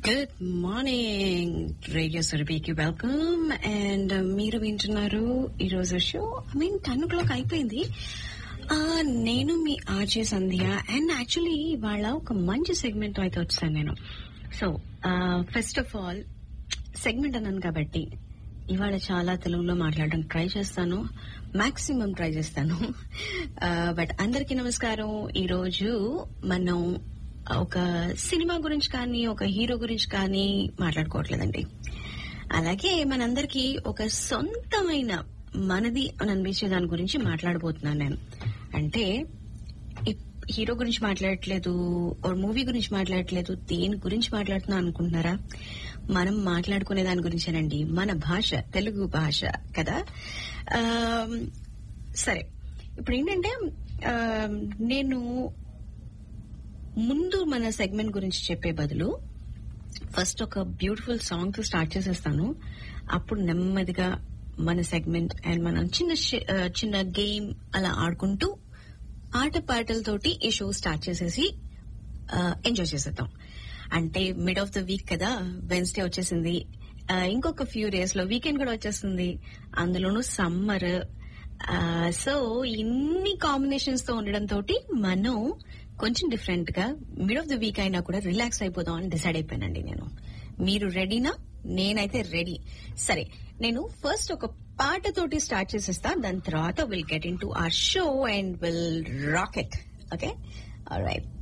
good morning radio సురభికి welcome and మీరు వింటున్నారు ఈరోజు show I mean ten o'clock అయిపోయింది ఆ, నేను మీ ఆర్జే సంధ్య అండ్ యాక్చువల్లీ ఇవాళ ఒక మంచి సెగ్మెంట్ అయితే వచ్చాను నేను so first of all segment అన్నాను కాబట్టి ఇవాళ చాలా తెలుగులో మాట్లాడడం ట్రై చేస్తాను మాక్సిమం ట్రై చేస్తాను బట్ అందరికీ నమస్కారం ఈరోజు మనం ఒక సినిమా గురించి కానీ ఒక హీరో గురించి కానీ మాట్లాడుకోవట్లేదండి అలాగే మనందరికీ ఒక సొంతమైన మనది అని అనిపించే దాని గురించి మాట్లాడబోతున్నాను నేను అంటే ఇప్- హీరో గురించి మాట్లాడట్లేదు ఓర్ మూవీ గురించి మాట్లాడట్లేదు దేని గురించి మాట్లాడుతున్నా అనుకుంటున్నారా మనం మాట్లాడుకునే దాని గురించేనండి మన భాష తెలుగు భాష కదా ఆమ్, సరే ఇప్పుడు ఏంటంటే ఆమ్, నేను ముందు మన సెగ్మెంట్ గురించి చెప్పే బదులు ఫస్ట్ ఒక బ్యూటిఫుల్ సాంగ్ తో స్టార్ట్ చేసేస్తాను అప్పుడు నెమ్మదిగా మన సెగ్మెంట్ అండ్ మనం చిన్న షే- ఆ, చిన్న గేమ్ అలా ఆడుకుంటూ ఆట పాటలతోటి ఈ షో స్టార్ట్ చేసేసి ఎంజాయ్ చేసేద్దాం అంటే మిడ్ ఆఫ్ ద వీక్ కదా వెన్స్డే వచ్చేసింది ఆ, ఇంకొక ఫ్యూ డేస్ లో వీకెండ్ కూడా వచ్చేస్తుంది అందులోనూ సమ్మర్ సో ఇన్ని కాంబినేషన్స్ తో ఉండడం తోటి మనం కొంచెం డిఫరెంట్ గా మిడ్ ఆఫ్ ద వీక్ అయినా కూడా రిలాక్స్ అయిపోదాం అని డిసైడ్ అయిపోయానండి నేను మీరు రెడీనా నేనైతే రెడీ సరే నేను ఫస్ట్ ఒక పాటతోటి స్టార్ట్ చేసేస్తా దాని తర్వాత will get into our show and will rocket okay right